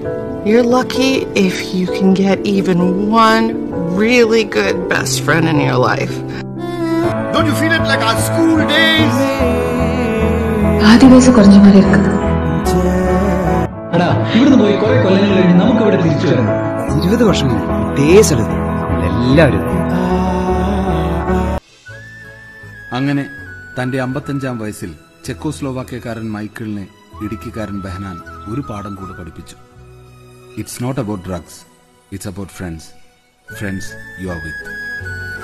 You're lucky if you can get even one really good best friend in your life. Don't you feel it like our school days? பாதி வயசு குறைஞ்ச மாதிரி இருக்கு എടാ ഇവിടുന്ന് പോയി കുറെ കൊല്ലങ്ങൾ കഴിഞ്ഞ് നമുക്ക് ഇവിടെ തിരിച്ചു വരണം ഇരുപത് വർഷം കഴിഞ്ഞു ഇതേ സ്ഥലത്ത് എല്ലാവരും അങ്ങനെ തന്റെ അമ്പത്തഞ്ചാം വയസ്സിൽ ചെക്കോസ്ലോവാക്യക്കാരൻ മൈക്കിളിനെ ഇടുക്കിക്കാരൻ ബെഹനാൻ ഒരു പാഠം കൂടെ പഠിപ്പിച്ചു it's not about drugs it's about friends friends you are with